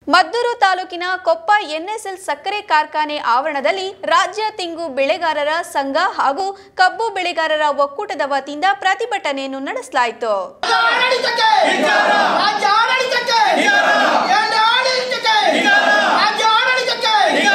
ಮದ್ದೂರು ತಾಲೂಕಿನ ಕೊಪ್ಪ ಎನ್ಎಸ್ಎಲ್ ಸಕ್ಕರೆ ಕಾರ್ಖಾನೆ ಆವರಣದಲ್ಲಿ ರಾಜ್ಯ ತೆಂಗು ಬೆಳೆಗಾರರ ಸಂಘ ಹಾಗೂ ಕಬ್ಬು ಬೆಳೆಗಾರರ ಒಕ್ಕೂಟದ ವತಿಯಿಂದ ಪ್ರತಿಭಟನೆಯನ್ನು ನಡೆಸಲಾಯಿತು ಆಡಳಿತಕ್ಕೆ ರಾಜ್ಯ ಆಡಳಿತಕ್ಕೆ ಕೇಂದ್ರ ಆಡಳಿತಕ್ಕೆ ರಾಜ್ಯ ಆಡಳಿತಕ್ಕೆ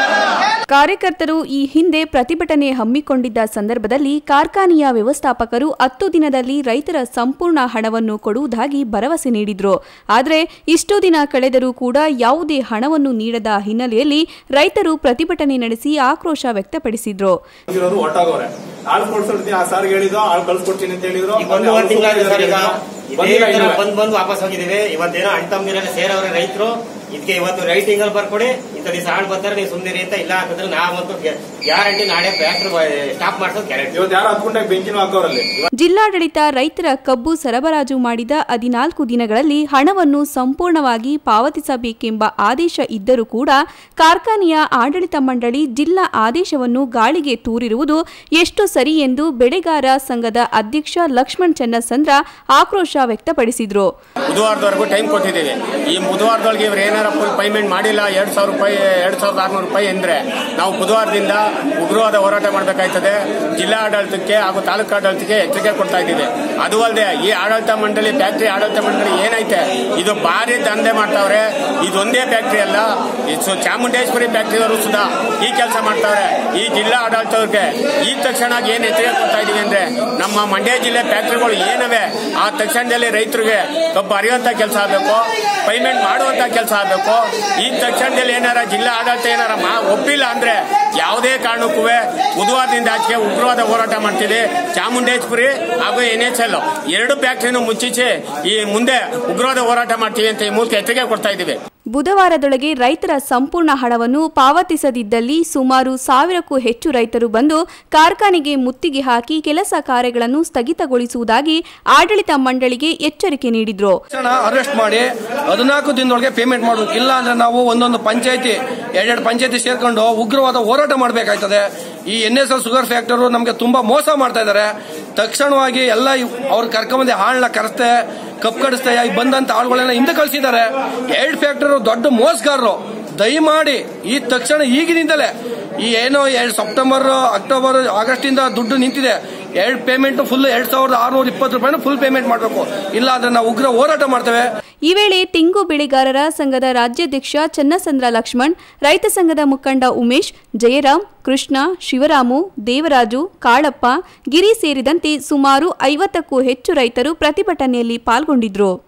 ಕಾರ್ಯಕರ್ತರು ಈ ಹಿಂದೆ ಪ್ರತಿಭಟನೆ ಹಮ್ಮಿಕೊಂಡಿದ್ದ ಸಂದರ್ಭದಲ್ಲಿ ಕಾರ್ಖಾನೆಯ ವ್ಯವಸ್ಥಾಪಕರು ಹತ್ತು ದಿನದಲ್ಲಿ ರೈತರ ಸಂಪೂರ್ಣ ಹಣವನ್ನು ಕೊಡುವುದಾಗಿ ಭರವಸೆ ನೀಡಿದ್ರು ಆದರೆ ಇಷ್ಟು ದಿನ ಕಳೆದರೂ ಕೂಡ ಯಾವುದೇ ಹಣವನ್ನು ನೀಡದ ಹಿನ್ನೆಲೆಯಲ್ಲಿ ರೈತರು ಪ್ರತಿಭಟನೆ ನಡೆಸಿ ಆಕ್ರೋಶ ವ್ಯಕ್ತಪಡಿಸಿದ್ರು ಇರೋರು ಹೊರಟಾಗವ್ರೆ ಆಳ್ ಕೊಡ್ಸೋಡ್ತೀನಿ ಆ ಸಾರ್ ಹೇಳಿದ್ರು ಆಳ್ ಕಳ್ಸ್ಕೊಡ್ತೀನಿ ಅಂತ ಹೇಳಿದ್ರು ಈಗ ಒಂದು ಒಂದು ತಿಂಗಳಾಗಿದೆ ಸರ್ ಈಗ ಇದೇ ಬಂದಿಲ್ಲ ತರ ಇನ್ನೂ. ಬಂದ್ ಬಂದು ವಾಪಸ್ ಹೋಗಿದ್ದೀವಿ ಇವತ್ತೇನೋ ಅಣ್ತಮ್ಮಿರಲ್ಲಿ ಸೇರವ್ರೆ ರೈತರು ಇದಕ್ಕೆ ಇವತ್ತು ರೈಟಿಂಗ್ ಅಲ್ಲಿ ಬರ್ಕೊಡಿ ಇಂಥ ದಿವಸ ಆಳ್ ಬರ್ತಾರೆ ನೀವು ಸುಮ್ಮನೆ ಅಂತ ಇಲ್ಲ ಅಂತಂದ್ರೆ ನಾವಂತೂ ಗ್ಯಾರಂಟಿ ನಾಳೆ ಫ್ಯಾಕ್ಟ್ರಿ ಸ್ಟಾಪ್ ಮಾಡ್ಸೋದು ಗ್ಯಾರಂಟಿ ಇವತ್ತು ಯಾರು ಹತ್ಕೊಂಡಾಗ ಬೆಂಕಿನೂ ಹಾಕವ್ರಲ್ಲಿ ಜಿಲ್ಲಾಡಳಿತ ರೈತರ ಕಬ್ಬು ಸರಬರಾಜು ಮಾಡಿದ ಹದಿನಾಲ್ಕು ದಿನಗಳಲ್ಲಿ ಹಣವನ್ನು ಸಂಪೂರ್ಣವಾಗಿ ಪಾವತಿಸಬೇಕೆಂಬ ಆದೇಶ ಇದ್ದರೂ ಕೂಡ ಕಾರ್ಖಾನೆಯ ಆಡಳಿತ ಮಂಡಳಿ ಜಿಲ್ಲಾ ಆದೇಶವನ್ನು ಗಾಳಿಗೆ ತೂರಿರುವುದು ಎಷ್ಟು ಸರಿ ಎಂದು ಬೆಳೆಗಾರ ಸಂಘದ ಅಧ್ಯಕ್ಷ ಲಕ್ಷ್ಮಣ್ ಚನ್ನಸಂದ್ರ ಆಕ್ರೋಶ ವ್ಯಕ್ತಪಡಿಸಿದ್ರು ಬುಧವಾರದವರೆಗೂ ಟೈಮ್ ಕೊಟ್ಟಿದ್ದೀವಿ ಈ ಬುಧವಾರದೊಳಗೆ ಇವ್ರು ಏನಾರ ಫುಲ್ ಪೇಮೆಂಟ್ ಮಾಡಿಲ್ಲ ಎರಡ್ ಸಾವಿರ ರೂಪಾಯಿ ಎರಡ್ ಸಾವಿರದ ಆರ್ನೂರು ರೂಪಾಯಿ ಅಂದ್ರೆ ನಾವು ಬುಧವಾರದಿಂದ ಉಗ್ರವಾದ ಹೋರಾಟ ಮಾಡಬೇಕಾಯ್ತದೆ ಜಿಲ್ಲಾ ಆಡಳಿತಕ್ಕೆ ಹಾಗೂ ತಾಲೂಕು ಆಡಳಿತಕ್ಕೆ ಎಚ್ಚರಿಕೆ ಕೊಡ್ತಾ ಇದ್ದೀವಿ ಅದು ಅಲ್ಲದೆ ಈ ಆಡಳಿತ ಮಂಡಳಿ ಫ್ಯಾಕ್ಟರಿ ಆಡಳಿತ ಮಂಡಳಿ ಏನೈತೆ ಇದು ಭಾರಿ ದಂಧೆ ಮಾಡ್ತಾವ್ರೆ ಇದೊಂದೇ ಫ್ಯಾಕ್ಟರಿ ಅಲ್ಲ ಇದು ಚಾಮುಂಡೇಶ್ವರಿ ಫ್ಯಾಕ್ಟರಿಯವರು ಸುಧಾ ಈ ಕೆಲಸ ಮಾಡ್ತಾವ್ರೆ ಈ ಜಿಲ್ಲಾ ಆಡಳಿತವ್ರಿಗೆ ಈ ತಕ್ಷಣ ಏನ್ ಎಚ್ಚರಿಕೆ ಕೊಡ್ತಾ ಇದೀವಿ ಅಂದ್ರೆ ನಮ್ಮ ಮಂಡ್ಯ ಜಿಲ್ಲೆ ಫ್ಯಾಕ್ಟರಿಗಳು ಏನವೆ ಆ ತಕ್ಷಣದಲ್ಲಿ ರೈತರಿಗೆ ಕಬ್ಬು ಅರಿಯುವಂತ ಕೆಲಸ ಆಗಬೇಕು ಪೇಮೆಂಟ್ ಮಾಡುವಂತ ಕೆಲಸ ಆಗಬೇಕು ಈ ತಕ್ಷಣದಲ್ಲಿ ಏನಾರ ಜಿಲ್ಲಾ ಆಡಳಿತ ಏನಾರ ಮಾ- ಒಪ್ಪಿಲ್ಲ ಅಂದ್ರೆ ಯಾವುದೇ ಕಾರಣಕ್ಕೂ ಬುಧವಾರದಿಂದ ಆಚೆಗೆ ಉಗ್ರವಾದ ಹೋರಾಟ ಮಾಡ್ತೀವಿ ಚಾಮುಂಡೇಶ್ವರಿ ಹಾಗೂ ಎನ್ ಎಚ್ ಎಲ್ ಎರಡು ಫ್ಯಾಕ್ಟರಿನೂ ಮುಚ್ಚಿಸಿ ಈ ಮುಂದೆ ಉಗ್ರವಾದ ಹೋರಾಟ ಮಾಡ್ತೀವಿ ಅಂತ ಈ ಮೂಲಕ ಎಚ್ಚರಿಕೆ ಕೊಡ್ತಾ ಇದ್ದೀವಿ ಬುಧವಾರದೊಳಗೆ ರೈತರ ಸಂಪೂರ್ಣ ಹಣವನ್ನು ಪಾವತಿಸದಿದ್ದಲ್ಲಿ ಸುಮಾರು ಸಾವಿರಕ್ಕೂ ಹೆಚ್ಚು ರೈತರು ಬಂದು ಕಾರ್ಖಾನೆಗೆ ಮುತ್ತಿಗೆ ಹಾಕಿ ಕೆಲಸ ಕಾರ್ಯಗಳನ್ನು ಸ್ಥಗಿತಗೊಳಿಸುವುದಾಗಿ ಆಡಳಿತ ಮಂಡಳಿಗೆ ಎಚ್ಚರಿಕೆ ನೀಡಿದ್ರು ತಕ್ಷಣ ಅರೆಸ್ಟ್ ಮಾಡಿ ಹದಿನಾಲ್ಕು ದಿನದೊಳಗೆ ಪೇಮೆಂಟ್ ಮಾಡಬೇಕು ಇಲ್ಲ ಅಂದ್ರೆ ನಾವು ಒಂದೊಂದು ಪಂಚಾಯತಿ ಎರಡೆರಡು ಪಂಚಾಯತಿ ಸೇರ್ಕೊಂಡು ಉಗ್ರವಾದ ಹೋರಾಟ ಮಾಡಬೇಕಾಯ್ತದೆ ಈ N S L sugar factory ನಮಗೆ ತುಂಬಾ ಮೋಸ ಮಾಡ್ತಾ ಇದ್ದಾರೆ ತಕ್ಷಣವಾಗಿ ಎಲ್ಲ ಅವ್ರ ಕರ್ಕೊಂಬಂದು ಹಾಳನ್ನ ಕರೆಸ್ತೆ ಕಪ್ ಕಡಿಸ್ತೆ ಈಗ ಬಂದಂತ ಆಳುಗಳನ್ನ ಹಿಂದೆ ಕಳಿಸಿದ್ದಾರೆ ಎರಡು ಫ್ಯಾಕ್ಟರ್ ದೊಡ್ಡ ಮೋಸಗಾರರು ದಯಮಾಡಿ ಈ ತಕ್ಷಣ ಈಗಿನಿಂದಲೇ ಈ ಏನೋ ಎರಡು ಸೆಪ್ಟೆಂಬರ್ ಅಕ್ಟೋಬರ್ ಆಗಸ್ಟ್ ಇಂದ ದುಡ್ಡು ನಿಂತಿದೆ ಎರಡು ಪೇಮೆಂಟ್ ಫುಲ್ ಎರಡ್ ಸಾವಿರದ ಆರ್ನೂರ ಇಪ್ಪತ್ತು ರೂಪಾಯಿನ ಫುಲ್ ಪೇಮೆಂಟ್ ಮಾಡಬೇಕು ಇಲ್ಲ ಅಂದ್ರೆ ನಾವು ಉಗ್ರ ಹೋರಾಟ ಮಾಡ್ತೇವೆ ಈ ವೇಳೆ ತೆಂಗು ಬೆಳೆಗಾರರ ಸಂಘದ ರಾಜ್ಯಾಧ್ಯಕ್ಷ ಚನ್ನಸಂದ್ರ ಲಕ್ಷ್ಮಣ್ ರೈತ ಸಂಘದ ಮುಖಂಡ ಉಮೇಶ್ ಜಯರಾಮ್ ಕೃಷ್ಣ ಶಿವರಾಮು ದೇವರಾಜು ಕಾಳಪ್ಪ ಗಿರಿ ಸೇರಿದಂತೆ ಸುಮಾರು ಐವತ್ತಕ್ಕೂ ಹೆಚ್ಚು ರೈತರು ಪ್ರತಿಭಟನೆಯಲ್ಲಿ ಪಾಲ್ಗೊಂಡಿದ್ರು